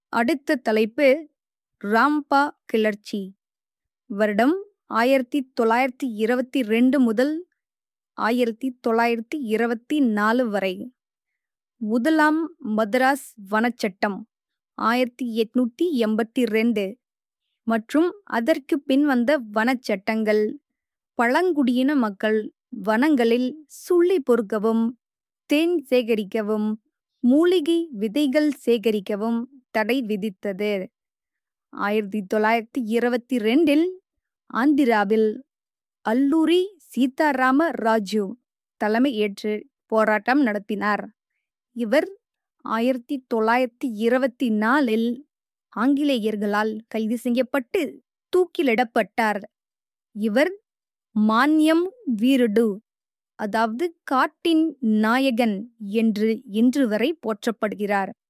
அடுத்த தலைப்பு ராம்பா கிளர்ச்சி வருடம் ஆயிரத்தி தொள்ளாயிரத்தி இருபத்தி ரெண்டு முதல் ஆயிரத்தி தொள்ளாயிரத்தி இருபத்தி நாலு வரை முதலாம் மதராஸ் வனச்சட்டம் ஆயிரத்தி எட்நூத்தி எண்பத்தி ரெண்டு மற்றும் அதற்கு பின் வந்த வனச்சட்டங்கள் பழங்குடியின மக்கள் வனங்களில் சுள்ளி பொறுக்கவும் தேன் சேகரிக்கவும் மூலிகை விதைகள் சேகரிக்கவும் தடை விதித்தது ஆயிரத்தி தொள்ளாயிரத்தி இருபத்தி ரெண்டில் ஆந்திராவில் அல்லூரி சீதாராம ராஜு தலைமை ஏற்று போராட்டம் நடத்தினார் இவர் ஆயிரத்தி தொள்ளாயிரத்தி இருபத்தி நாலில் ஆங்கிலேயர்களால் கைது செய்யப்பட்டு தூக்கிலிடப்பட்டார் இவர் மான்யம் வீருடு அதாவது காட்டின் நாயகன் என்று இன்று வரை போற்றப்படுகிறார்